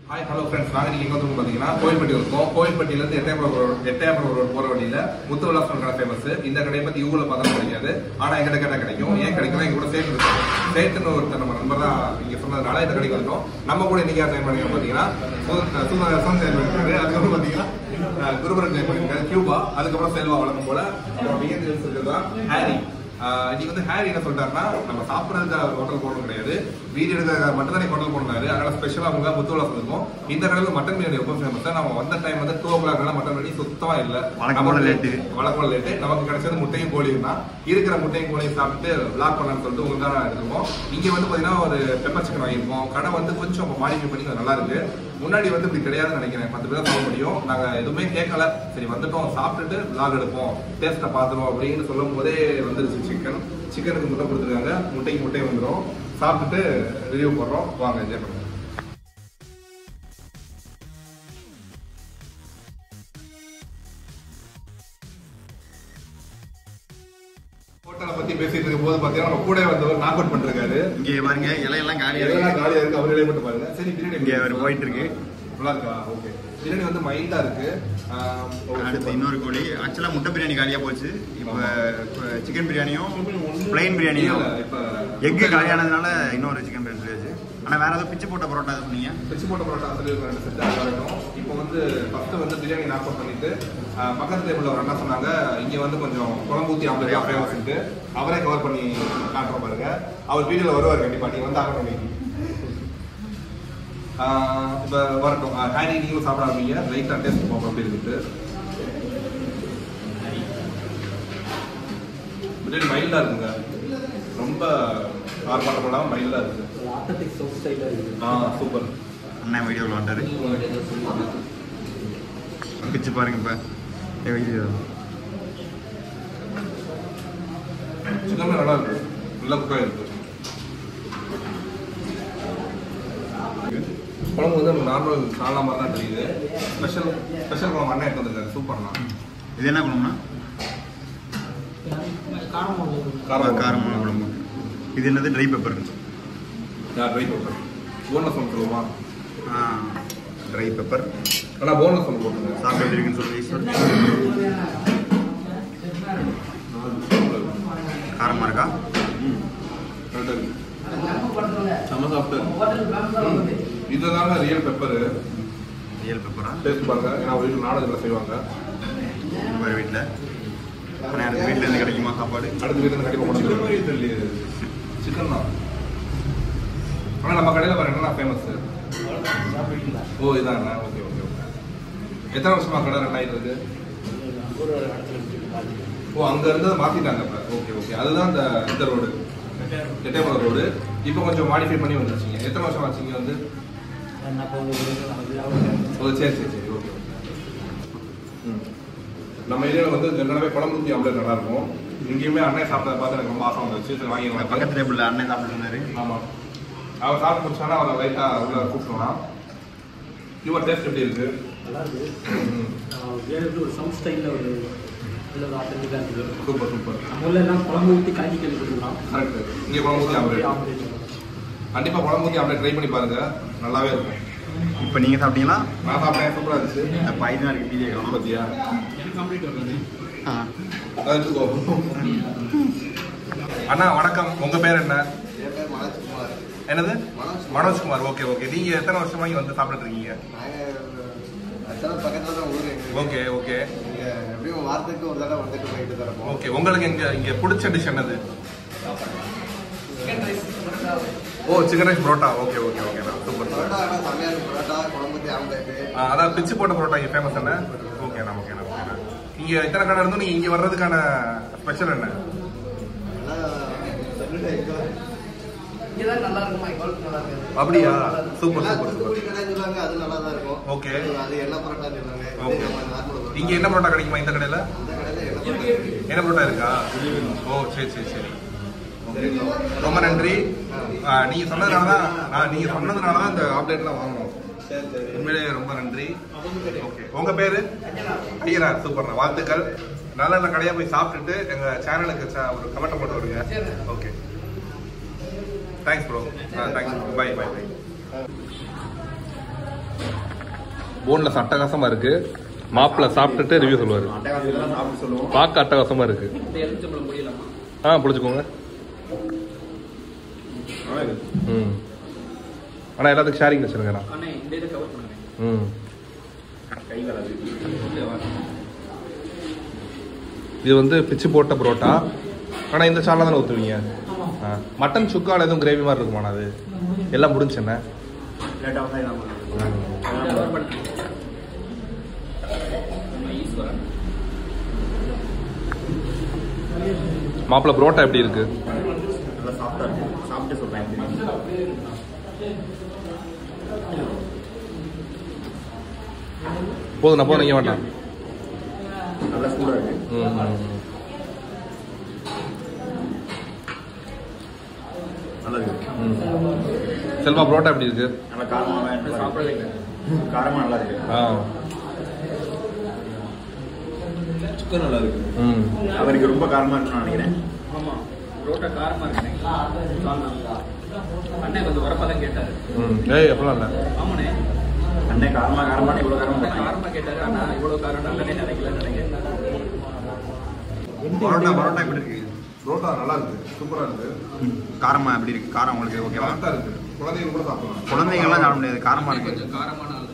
Hi hello friends நாங்கள் நீங்கள் வந்து பார்த்தீங்கன்னா கோயில்பட்டி இருக்கோம் கோயில்பட்டியிலேருந்து எட்டயபுரம் ரோடு எட்டயபுரம் ரோடு போகிற வழியில் முத்து விலாசம் கடை ஃபேமஸ் இந்த கடையை பற்றி இவ்வளோ பார்த்தா கிடைக்காது ஆனால் எங்கிட்ட கேட்டால் கிடைக்கும் ஏன் கிடைக்கும் எங்க கூட சேர்த்து இருக்கு சேர்த்துன்னு ஒருத்தர் நம்ம நண்பர் தான் இங்கே சொன்னதுனால இந்த கடைக்கு வந்தோம் நம்ம கூட இன்னைக்கு யார் ஜாயின் பண்ணிருக்கோம் பார்த்தீங்கன்னா சுந்தரசன் ஜாயின் பண்ணிருக்காரு அதுக்கப்புறம் பார்த்தீங்கன்னா அஹ், குருபரன் ஜாயின் பண்ணிருக்காரு கியூபா அதுக்கப்புறம் செல்வா வழக்கம் போல அப்புறம் பிஎன்ஜி இருக்கிறது தான் ஹாரி ஆஹ் இன்னைக்கு வந்து ஹேரி என்ன சொல்லிட்டாருன்னா நம்ம சாப்பிட்றதுக்கு ஹோட்டல் போடணும் கிடையாது வீடியோ எடுக்க மட்டும் தான் ஹோட்டல் போடணும் அதனால ஸ்பெஷலாக அவங்க முத்துவலா இருக்கும் இந்த கடையில் மட்டன் பிரியாணி ரொம்ப ஃபேமஸ் நம்ம வந்த டைம் வந்து two o'clock mutton biryani சுத்தமா இல்லை வழக்கம் போல late. வழக்கம் லேட்டு நமக்கு கிடைச்சது முட்டையும் கோழியும் தான் இருக்கிற முட்டையும் கோழியும் சாப்பிட்டு பிளாக் பண்ணலாம்னு சொல்லிட்டு உங்களுக்கு தான் எடுத்துருக்கோம் இங்க வந்து பாத்தீங்கன்னா ஒரு பெப்பர் சிக்கன் வாங்கியிருக்கோம் கடை வந்து கொஞ்சம் மாடிஃபை பண்ணி கொஞ்சம் நல்லா இருக்கு முன்னாடி வந்து இப்படி கிடையாதுன்னு நினைக்கிறேன் பத்து பேர் சாப்பிட முடியும் நாங்க எதுவுமே கேட்கல சரி வந்துட்டோம் சாப்பிட்டுட்டு பிளாக் எடுப்போம் டேஸ்ட்டை பார்த்துருவோம் அப்படின்னு சொல்லும் போதே வந்துருச்சு சிக்கன் சிக்கனுக்கு முட்டை கொடுத்துருக்காங்க முட்டைக்கு முட்டை வந்துடும் சாப்பிட்டுட்டு ரிவ்யூ போடுறோம் வாங்க என்ஜாய் பண்ணுங்க ஹோட்டலை பத்தி பேசிட்டு இருக்கும் போது பாத்தீங்கன்னா நம்ம கூட வந்தவர் நாக் அவுட் பண்ணிருக்காரு இங்கே பாருங்க இலையெல்லாம் காலியா எல்லாம் இருக்கு காலியா இருக்கு அவரே மட்டும் பாருங்க சரி பிரியாணி இங்கே அவர் போயிட்டு இருக்கு நல்லா இருக்கா ஓகே பிரியாணி வந்து மைல்டா இருக்கு ஆஹ், ஓ, அடுத்து super. இன்னொரு கோழி ஆக்சுவலா முட்டை பிரியாணி காலியா போச்சு இப்போ சிக்கன் பிரியாணியும் பிளைன் பிரியாணியும் இல்ல, இப்ப எக்கு காலியானதுனால இன்னொரு சிக்கன் பிரியாணி சொல்லியாச்சு ஆனா வேற ஏதோ பிச்சு போட்ட பரோட்டா எதுவும் சொன்னீங்க பிச்சு போட்ட பரோட்டா சொல்லியிருக்கோம் ரெண்டு செட் அது வரட்டும் இப்போ வந்து ஃபர்ஸ்ட் வந்து பிரியாணி நாக் அவுட் பண்ணிட்டு ஆஹ், பக்கத்து டேபிள்ல ஒரு அண்ணா சொன்னாங்க இங்க வந்து கொஞ்சம் குழம்பு ஊத்தி ஆம்பளை ஃபேமஸ்ட்டு அவரே கவர் பண்ணி காட்டுறோம் பாருங்க அவர் வீடியோல வருவார் கண்டிப்பா நீங்க வந்து ஆகணும் இன்னைக்கு ஆஹ், இப்ப வரட்டும் ஆஹ், ஹாரி நீங்களும் சாப்பிட ஆரம்பிங்க லைட்டா டேஸ்ட் பார்ப்போம் எப்படி இருக்குது பிரியாணி மைல்டா இருக்குங்க ரொம்ப நார்மலாக போடாமல் மைல்டா இருக்கு ஆத்தட்டிக் சவுத் சைடில் இருக்குது ஆ சூப்பர் அண்ணன் வீடியோவில் வந்தாரு பிச்சு பாருங்க இப்ப ஏ, வீடியோ சிக்கன் நல்லா இருக்கு நல்லா குக்காக இருக்கு குழம்பு வந்து நம்ம நார்மல் சாலா மாதிரி தான் தெரியுது ஸ்பெஷல் ஸ்பெஷல் குழம்பு அண்ணன் எடுத்து வந்திருக்காரு சூப்பர்ண்ணா இது என்ன குழம்புனா காரம் காரம் காரமான குழம்பு இது என்னது ட்ரை பெப்பர் யார் ட்ரை பெப்பர் போனஸ் ஒன்று சொல்லுமா ட்ரை பெப்பர் ஆனால் போனஸ் ஒன்று போட்டுருங்க சாப்பிட்டு எப்படி இருக்குன்னு சொல்லி ஈஸ்வர் காரமா இருக்கா ம் கரெக்டாக இருக்கு செம்ம சாப்பிட்டு இதுதாங்க ரியல் பெப்பரு ரியல் பெப்பரா டேஸ்ட் பாருங்க ஏன்னா வீட்டில் நாடகத்தில் செய்வாங்க வேறு வீட்டில் ஆனால் எனக்கு வீட்டில் இருந்து கிடைக்குமா சாப்பாடு அடுத்த வீட்டில் கண்டிப்பாக முடிச்சு சிக்கன் தான் ஆனால் நம்ம கடையில் வேறு என்னென்ன ஃபேமஸ் ஓ இதாண்ணா ஓகே ஓகே ஓகே எத்தனை வருஷமா கடை ரன் ஆகிட்டு இருக்கு ஓ அங்க இருந்ததை மாத்திட்டாங்க இப்ப ஓகே ஓகே அதுதான் இந்த இந்த ரோடு எட்டயபுரம் ரோடு இப்போ கொஞ்சம் மாடிஃபை பண்ணி வந்துருச்சீங்க எத்தனை வருஷம் ஆச்சுங்க வந்து ஓ சரி சரி சரி ஓகே ம் நம்ம ஏரியாவில் வந்து ஜென்ரலாகவே குழம்பு ஊற்றி ஆம்லேட் நல்லா இருக்கும் இங்கேயுமே அண்ணன் சாப்பிட்டதை பார்த்து எனக்கு ரொம்ப ஆசை வந்துருச்சு சரி வாங்கிடுவாங்க பக்கத்து டேபிளில் அண்ணன் சாப்பிட்டு இருந்தாரு ஆமாம் அவர் சாப்பிட்டு முடிச்சானா அவரை லைட்டாக உள்ள கூப்பிட்டுலாம் இவர் டேஸ்ட் எப்படி இருக்கு நல்லா இருக்குது ம், வேறு எப்படி ஒரு சவுத் ஸ்டைலில் ஒரு நல்ல ஒரு ஆத்தட்டிக்காக இருக்குது சூப்பர் சூப்பர் நம்ம ஊரில் எல்லாம் குழம்பு ஊற்றி காய்ச்சி கேள்வி கொடுக்கலாம் கரெக்ட் இங்கே குழம்பு ஊற்றி ஆம்லேட் ஆம்லேட் கண்டிப்பாக குழம்பு ஊற்றி ஆம்லேட் ட்ரை பண்ணி பாருங்க நல்லாவே இருக்கும் இப்போ நீங்கள் சாப்பிட்டீங்களா நான் சாப்பிட்டேன் சூப்பராக இருந்துச்சு இந்த பையன் இருக்கு மீதியை காணும் பார்த்தியா எனக்கு கம்ப்ளீட் வருது ஆ அதை எடுத்துக்கோ அண்ணா வணக்கம் உங்க பேர் என்ன என் பேர் மனோஜ்குமார் என்னது மனோஜ் மனோஜ்குமார் ஓகே ஓகே நீங்க எத்தனை வருஷமா இங்க வந்து சாப்பிட்டுட்டு இருக்கீங்க நாங்கள் ஆக்சுவலாக பக்கத்தில் தான் ஊர் எங்களுக்கு ஓகே ஓகே இங்கே எப்படியும் வாரத்துக்கு ஒரு தடவை வந்துட்டு போயிட்டு தான் இருப்போம் ஓகே உங்களுக்கு இங்க இங்க பிடிச்ச டிஷ் என்னது ஓ chicken rice parotta okay okay okay super parotta ஆனால் சமையல் பரோட்டா குழம்புத்தி ஆம்லேட்டு அதான் பிச்சு போட்ட பரோட்டா இங்க ஃபேமஸ் என்ன ஓகேண்ணா ஓகேண்ணா ஓகேண்ணா இங்க இத்தனை கடை இருந்தும் நீங்க இங்க வர்றதுக்கான ஸ்பெஷல் என்ன எல்லாம் சொல்லிட்டு எங்க இங்கதான் நல்லா இருக்குமா இவ்வளவு நல்லா இருக்காது அப்படியா சூப்பர் எல்லாம் சூப்பர் தூத்துக்குடி சூப்பர் கடைன்னு சொல்லுவாங்க அது நல்லா தான் இருக்கும் Okay. அது என்ன பரோட்டான்னு சொல்லுவாங்க Okay. இது நம்ம நார்மல் பரோட்டா இங்க என்ன பரோட்டா கிடைக்குமா இந்த கடையில அந்த கடையில் என்ன பரோட்டா இருக்கு. என்ன பரோட்டா இருக்கா ஓ சரி சரி சரி ரொம்ப நன்றி ஆ, நீங்க சொன்னதுனால தான் நான் நீங்க சொன்னதுனால தான் இந்த ஆப்டேட்லாம் வாங்கணும் சரி சரி உண்மையிலேயே ரொம்ப நன்றி ஓகே உங்க பேரு ஐயரா சூப்பர்ண்ணா வாழ்த்துக்கள் நல்ல நல்ல கடையா போய் சாப்பிட்டுட்டு எங்க சேனலுக்கு ச- ஒரு கமெண்ட் போட்டு வருங்க okay thanks bro thanks bye bye bye boneless அட்டகாசமா இருக்கு மாப்பிள்ள சாப்பிட்டுட்டு ரிவ்யூ சொல்லுவாரு அட்டகாசம் சாப்பிட்டு சொல்லுவோம் பார்க்க அட்டகாசமா இருக்கு இந்த எலுமிச்சம்பழம் முடியலாமா ஆ பிடிச்சிக்கோங்க நல்லா இருக்கு. ம் ஆனால் எல்லாத்துக்கும் ஷேரிங் வச்சுருங்கண்ணா அண்ணே இந்த இதை கவர் பண்ணுங்க ம் கை வராது இது வந்து பிச்சு போட்ட புரோட்டா ஆனால் இந்த சாலில் தானே ஊற்றுவீங்க ஆ மட்டன் சுக்கால எதுவும் கிரேவி மாதிரி இருக்குமாண்ணா அது எல்லாம் முடிஞ்சு என்ன லேட்டாக தான் இதான் பண்ணுறது. கவர் பண்ணுங்க நம்ம ஈஸ்வரன் மாப்பிள்ள புரோட்டா எப்படி இருக்கு நல்லா சாஃப்டாக இருக்கு சாப்பிட்டு சொல்கிறேன் போதுண்ணா போதும் நீங்கள் வேண்டாம் நல்லா சூடாக இருக்கு ம் ம், ம். நல்லா இருக்கு ம் செல்வா புரோட்டா எப்படி இருக்கு நல்லா காரமாக நல்லா சாப்பிடவே இருக்கு. இல்லை காரமா நல்லா இருக்கு ஆ சிக்கன் நல்லா இருக்கு ம் அவருக்கு ரொம்ப காரமா இருக்குன்னு நான் நினைக்கிறேன் ஆமா ரோட்டா காரமா இருக்கு அண்ணே கொஞ்சம் உரப்பா தான் கேட்டாரு ம் ஏய் அப்படிலாம் இல்லை ஆமாண்ணே அண்ணே காரமா காரமா இவ்வளோ காரமா அண்ணே போட்டாங்க காரமா கேட்டாரு அண்ணா இவ்வளவு காரம் அண்ணனே நினைக்கல நினைக்கிறேன் பரோட்டா பரோட்டா எப்படி இருக்கு புரோட்டா நல்லா இருக்கு சூப்பராக இருக்கு காரமா எப்படி இருக்கு காரம் உங்களுக்கு ஓகேவா கரெக்டாக இருக்கு குழந்தைங்க கூட சாப்பிடலாம் குழந்தைங்கள்லாம் சாப்பிட முடியாது காரமா இருக்கு கொஞ்சம் காரமான ஆளு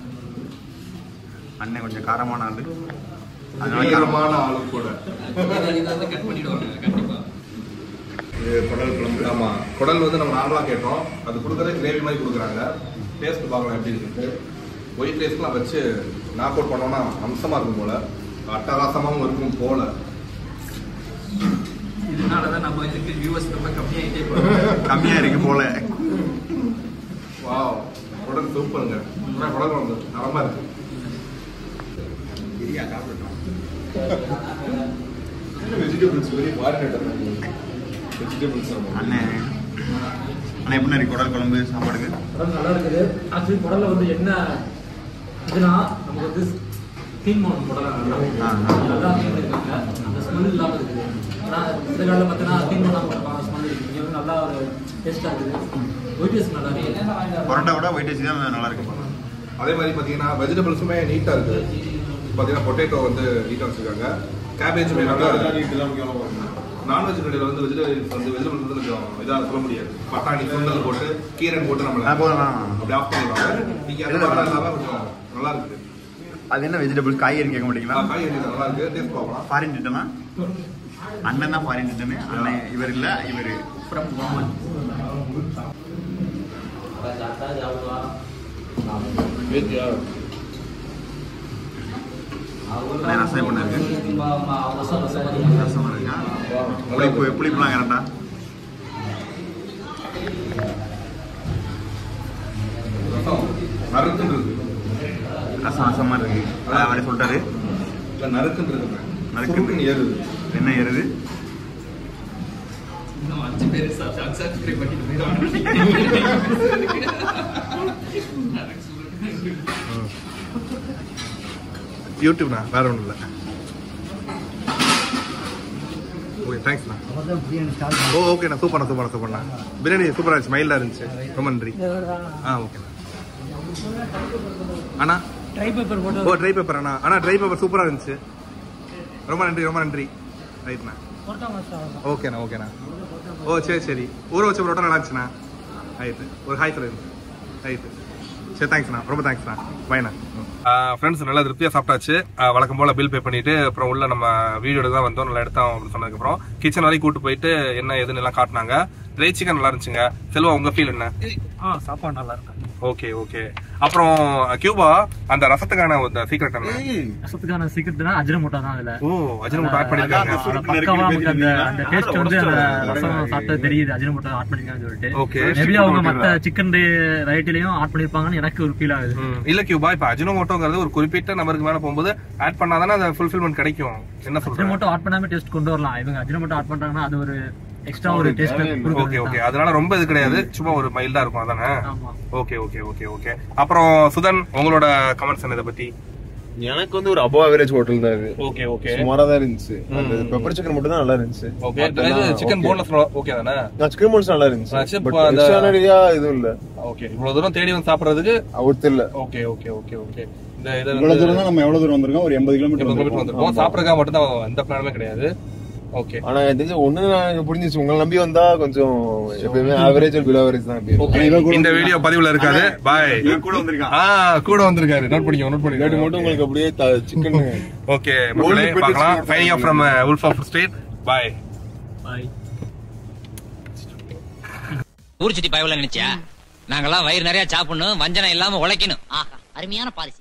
அண்ணன் கொஞ்சம் காரமான ஆளு அதனால காரமா ஈரமான ஆளு கூட இதை வந்து கட் பண்ணிடுவாங்க கண்டிப்பா இது குடல் குழம்பு ஆமா குடல் வந்து நம்ம நார்மலா கேட்டோம் அது கொடுக்கறதே கிரேவி மாதிரி கொடுக்குறாங்க டேஸ்ட் பார்க்கலாம் எப்படி இருக்கு ஒயிட் ரைஸ்க்குலாம் வச்சு நாக் அவுட் பண்ணோம்னா அம்சமா இருக்கும் போல அட்டகாசமாவும் இருக்கும் போல இதனால தான் நம்ம இதுக்கு வியூவர்ஸ் ரொம்ப கம்மியாயிட்டே போறோம் கம்மியா இருக்கு போல வாவ் குடல் சூப்பருங்க ஆனா குடல் குழம்பு நலமா இருக்கு வெஜிடபிள்ஸ் வெரி மாரினேட்டட் வெஜிடபிள்ஸ் அண்ணன் அண்ணன் எப்படி இருக்கு குடல் குழம்பு சாப்பாடுக்கு குடல் நல்லா இருக்குது ஆக்சுவலி குடல்ல வந்து என்ன இதுனா நமக்கு வந்து தீன் மோனம் குடலை நல்லா ஆ, ஆ. நல்லா clean இருக்காங்க அந்த ஸ்மெல் இல்லாமல் இருக்குது ஆனால் இந்த காலில் பார்த்தீங்கன்னா தீன் மோனம் ஸ்மெல் இருக்குது இங்கே வந்து நல்லா ஒரு டேஸ்ட்டாக இருக்குது ஒயிட் ரைஸ் நல்லா இருக்குது பரோட்டா கூட ஒயிட் ரைஸ் தான் நல்லா இருக்கு அதே மாதிரி பார்த்தீங்கன்னா வெஜிடபிள்ஸுமே நீட்டாக இருக்கு பார்த்தீங்கன்னா பொட்டேட்டோ வந்து நீட்டாக வச்சுருக்காங்க கேபேஜுமே நல்லா இருக்கு நான்வெஜ் கடையில் வந்து வெஜிடபிள்ஸ் வந்து வெஜிடபிள்ஸ் வந்து கொஞ்சம் இதாக சொல்ல முடியாது பட்டாணி சுண்டல் போட்டு கீரை போட்டு நம்மள ஆ, போதும், வேணாம். அப்படி ஆஃப் பண்ணிடுவாங்க நீங்கள் அந்த மாதிரிலாம் இல்லாமல் கொஞ்சம் நல்லா இருக்கு அது என்ன வெஜிடபிள் காய்கறி கேட்க மாட்டீங்களா ஆ, காய்கறி நல்லா இருக்கு டேஸ்ட் பார்க்கலாம் ஃபாரின் ரிட்டனா அண்ணன் தான் ஃபாரின் ரிட்டனு அண்ணன் இவர் இல்ல இவர் ஃப்ரம் ஓமன் அண்ணன் ரசம் எப்படி இருக்கு ரசம் இருக்கா புளிப்பு புளிப்புலாம் கரெக்டா ரசம் நறுக்குன்னு இருக்கு ரசம் ரசமா இருக்கு அதான் அவரே சொல்லிட்டாரு இல்லை நறுக்குன்னு இருக்குங்க நறுக்குன்னு. சுருக்குன்னு ஏறுது என்ன ஏறுது இன்னும் அஞ்சு பேர் சப்ஸ்கிரைப் பண்ணிட்டு போயிடுவாங்க யூடியூப்ண்ணா வேற ஒன்றும் இல்லை ஓகே தேங்க்ஸ்ண்ணா ஓ ஓகேண்ணா சூப்பர்ண்ணா சூப்பர்ண்ணா சூப்பர்ண்ணா பிரியாணி சூப்பராக இருந்துச்சு மைல்டாக இருந்துச்சு ரொம்ப நன்றி ஆ ஓகேண்ணா அண்ணா ட்ரை பேப்பர் போட்டு ஓ ட்ரை பேப்பர் அண்ணா அண்ணா ட்ரை பேப்பர் சூப்பராக இருந்துச்சு ரொம்ப நன்றி ரொம்ப நன்றி ரைட்ண்ணா போட்டா மாஸ்டர் ஓகேண்ணா ஓகேண்ணா ஓ சரி சரி ஊற வச்ச பரோட்டா நல்லா இருந்துச்சுண்ணா ரைட்டு ஒரு ஹாய் சொல்லுங்க ரைட்டு சரி தேங்க்ஸ்ண்ணா ரொம்ப தேங்க்ஸ்ண்ணா பைண்ணா ஃப்ரெண்ட்ஸ் நல்லா திருப்தியாக சாப்பிட்டாச்சு ஆஹ் வழக்கம் போல் பில் பே பண்ணிட்டு அப்புறம் உள்ள நம்ம வீடியோட தான் வந்தோம் நல்லா எடுத்தோம் அப்படின்னு சொன்னதுக்கப்புறம் கிச்சன் வரைக்கும் கூட்டு போயிட்டு என்ன ஏதுன்னு எல்லாம் காட்டினாங்க ட்ரை சிக்கன் நல்லா இருந்துச்சுங்க செல்வா உங்க ஃபீல் என்ன ஆ சாப்பாடு நல்லா இருக்கு ஓகே ஓகே அப்புறம் கியூபா அந்த ரசத்துக்கான ஒரு சீக்ரெட் என்ன ரசத்துக்கான சீக்கிரத்துனா அஜினமோட்டா தான் அதுல ஓ அஜினமோட்டோ ஆட் பண்ணிருக்காங்க அத பக்காவா நமக்கு அந்த அந்த டேஸ்ட் வந்து அந்த ரசம் சாப்பிட்டா தெரியுது அஜினமோட்டா ஆட் பண்ணிருக்காங்கன்னு சொல்லிட்டு Okay. மேபி அவங்க மத்த சிக்கன் வெரைட்டிலையும் ஆட் பண்ணிருப்பாங்கன்னு எனக்கு ஒரு ஃபீல் ஆகுது ம், இல்ல கியூபா இப்ப அஜினோமோட்டோங்கிறது ஒரு குறிப்பிட்ட நபருக்கு மேல போகும்போது ஆட் பண்ணாதானே அந்த ஃபுல்ஃபில்மெண்ட் கிடைக்கும் என்ன சொல்றேன் அஜினமோட்டோ ஆட் பண்ணாம டேஸ்ட் கொண்டு வரலாம் இவங்க அஜினமோட்டோ ஆட் பண்றாங்கன்னா அது ஒரு எக்ஸ்ட்ரா ஒரு டேஸ்ட் ஓகே ஓகே அதனால ரொம்ப இது கிடையாது சும்மா ஒரு மைல்டா இருக்கும் அதானே ஆமா ஓகே ஓகே ஓகே ஓகே அப்புறம் சுதன் உங்களோட கமெண்ட்ஸ் என்ன இதை பத்தி எனக்கு வந்து ஒரு அபவ் ஆவரேஜ் ஹோட்டல் தான் இது ஓகே ஓகே சுமாரா தான் இருந்துச்சு அந்த பெப்பர் சிக்கன் மட்டும் தான் நல்லா இருந்துச்சு ஓகே இது சிக்கன் போன்லெஸ் ஓகே தானே நான் சிக்கன் போன்ஸ் நல்லா நான் இருந்துச்சு chip பட் அந்த- எக்ஸ்ட்ரானரியா எதுவும் இல்ல ஓகே இவ்வளவு தூரம் தேடி வந்து சாப்பிடுறதுக்கு ஒருத்தர் இல்ல ஓகே ஓகே ஓகே ஓகே இந்த இது இவ்வளவு தூரம் தான் நம்ம எவ்வளவு தூரம் வந்திருக்கோம் ஒரு எண்பது கிலோமீட்டர் கிலோமீட்டர் வந்திருக்கோம் சாப்பிடறதுக்காக மட்டும் தான் எந்த பிளானுமே கிடையாது ஓகே ஆனா எனக்கு தெரிஞ்ச ஒண்ணு நான் புரிஞ்சிச்சு உங்களை நம்பி வந்தா கொஞ்சம் எப்பயுமே ஆவரேஜ் பிலோ ஆவரேஜ் தான் எப்பயுமே. ஓகே இந்த வீடியோ பதிவுல இருக்காது பாய் இவன் கூட வந்திருக்கான் ஆ கூட வந்திருக்காரு நோட் பண்ணிக்கோ நோட் இல்லாட்டி மட்டும் பண்ணிக்கோ உங்களுக்கு அப்படியே சிக்கன் ஓகே மக்களே Only பார்க்கலாம் British ஃபைனிங் off from wolf of street boy ஊர் சுத்தி பயவுல நினைச்சியா நாங்கெல்லாம் வயிறு நிறைய சாப்பிடணும் வஞ்சனம் இல்லாம உழைக்கணும் ஆஹா அருமையான பாலிசி